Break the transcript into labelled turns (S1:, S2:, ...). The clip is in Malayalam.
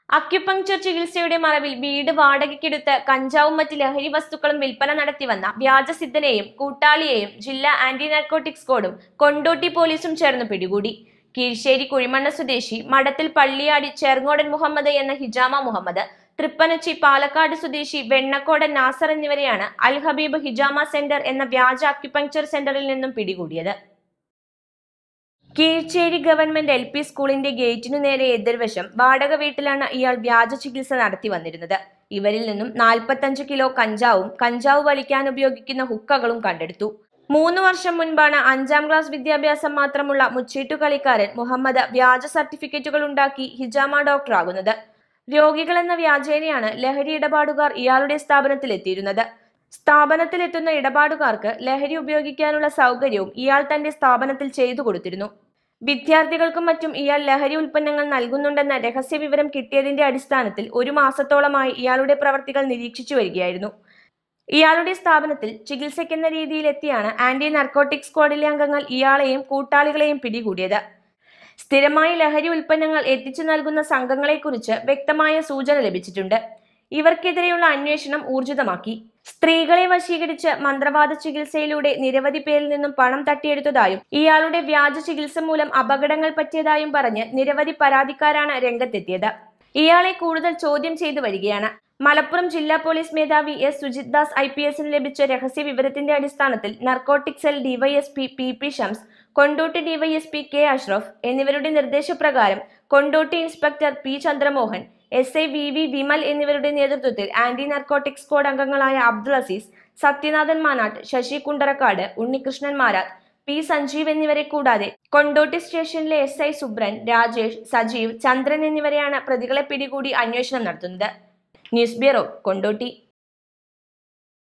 S1: അക്യുപങ്ചർ ചികിത്സയുടെ മറവിൽ വീട് വാടകയ്ക്കെടുത്ത് കഞ്ചാവും മറ്റ് ലഹരി വസ്തുക്കളും വിൽപ്പന നടത്തിവന്ന വ്യാജസിദ്ധനെയും കൂട്ടാളിയെയും ജില്ലാ ആന്റി നാർക്കോട്ടിക് സ്ക്വാഡും കൊണ്ടോട്ടി പോലീസും ചേർന്ന് പിടികൂടി കീഴ്ശ്ശേരി കുഴിമണ്ണ സ്വദേശി മഠത്തിൽ പള്ളിയാടി ചെറുങ്ങോടൻ മുഹമ്മദ് എന്ന ഹിജാമ മുഹമ്മദ് തൃപ്പനച്ചി പാലക്കാട് സ്വദേശി വെണ്ണക്കോടൻ നാസർ എന്നിവരെയാണ് അൽ ഹബീബ് ഹിജാമ സെന്റർ എന്ന വ്യാജ അക്യുപങ്ചർ സെന്ററിൽ നിന്നും പിടികൂടിയത് കീഴ്ച്ചേരി ഗവൺമെന്റ് എൽ പി സ്കൂളിന്റെ ഗേറ്റിനു നേരെ എതിർവശം വാടക വീട്ടിലാണ് ഇയാൾ വ്യാജ ചികിത്സ നടത്തി വന്നിരുന്നത് ഇവരിൽ നിന്നും നാൽപ്പത്തഞ്ച് കിലോ കഞ്ചാവും കഞ്ചാവ് വലിക്കാൻ ഉപയോഗിക്കുന്ന ഹുക്കകളും കണ്ടെടുത്തു മൂന്ന് വർഷം മുൻപാണ് അഞ്ചാം ക്ലാസ് വിദ്യാഭ്യാസം മാത്രമുള്ള മുച്ചീട്ടു കളിക്കാരൻ മുഹമ്മദ് വ്യാജ സർട്ടിഫിക്കറ്റുകൾ ഉണ്ടാക്കി ഹിജാമ ഡോക്ടറാകുന്നത് രോഗികളെന്ന വ്യാജേനയാണ് ലഹരി ഇടപാടുകാർ ഇയാളുടെ സ്ഥാപനത്തിൽ എത്തിയിരുന്നത് സ്ഥാപനത്തിലെത്തുന്ന ഇടപാടുകാർക്ക് ലഹരി ഉപയോഗിക്കാനുള്ള സൗകര്യവും ഇയാൾ തന്റെ സ്ഥാപനത്തിൽ ചെയ്തു കൊടുത്തിരുന്നു വിദ്യാർത്ഥികൾക്കും മറ്റും ഇയാൾ ലഹരി ഉൽപ്പന്നങ്ങൾ നൽകുന്നുണ്ടെന്ന രഹസ്യ വിവരം കിട്ടിയതിന്റെ അടിസ്ഥാനത്തിൽ ഒരു മാസത്തോളമായി ഇയാളുടെ പ്രവർത്തികൾ നിരീക്ഷിച്ചു വരികയായിരുന്നു ഇയാളുടെ സ്ഥാപനത്തിൽ ചികിത്സയ്ക്കെന്ന രീതിയിലെത്തിയാണ് ആന്റി നർക്കോട്ടിക് സ്ക്വാഡിലെ അംഗങ്ങൾ ഇയാളെയും കൂട്ടാളികളെയും പിടികൂടിയത് സ്ഥിരമായി ലഹരി ഉൽപ്പന്നങ്ങൾ എത്തിച്ചു നൽകുന്ന സംഘങ്ങളെക്കുറിച്ച് വ്യക്തമായ സൂചന ലഭിച്ചിട്ടുണ്ട് ഇവർക്കെതിരെയുള്ള അന്വേഷണം ഊർജിതമാക്കി സ്ത്രീകളെ വശീകരിച്ച് മന്ത്രവാദ ചികിത്സയിലൂടെ നിരവധി പേരിൽ നിന്നും പണം തട്ടിയെടുത്തതായും ഇയാളുടെ വ്യാജ ചികിത്സ മൂലം അപകടങ്ങൾ പറ്റിയതായും പറഞ്ഞ് നിരവധി പരാതിക്കാരാണ് രംഗത്തെത്തിയത് ഇയാളെ കൂടുതൽ ചോദ്യം ചെയ്തു വരികയാണ് മലപ്പുറം ജില്ലാ പോലീസ് മേധാവി S Sujith Das I P എസിന് ലഭിച്ച രഹസ്യ വിവരത്തിന്റെ അടിസ്ഥാനത്തിൽ narcotic cell DYSP P P Shams Kondotty DYSP K Ashraf എന്നിവരുടെ നിർദ്ദേശപ്രകാരം Kondotty inspector P Chandramohan S I V V Vimal എന്നിവരുടെ നേതൃത്വത്തിൽ ആന്റി നർക്കോട്ടിക് സ്ക്വാഡ് അംഗങ്ങളായ അബ്ദുൾ അസീസ് സത്യനാഥൻ മാനാട്ട് ശശി കുണ്ടറക്കാട് ഉണ്ണികൃഷ്ണൻ മാരാത്ത് പി സഞ്ജീവ് എന്നിവരെ കൂടാതെ കൊണ്ടോട്ടി സ്റ്റേഷനിലെ എസ് ഐ സുബ്രൻ രാജേഷ് സജീവ് ചന്ദ്രൻ എന്നിവരെയാണ് പ്രതികളെ പിടികൂടി അന്വേഷണം നടത്തുന്നത് ന്യൂസ് ബ്യൂറോ കൊണ്ടോട്ടി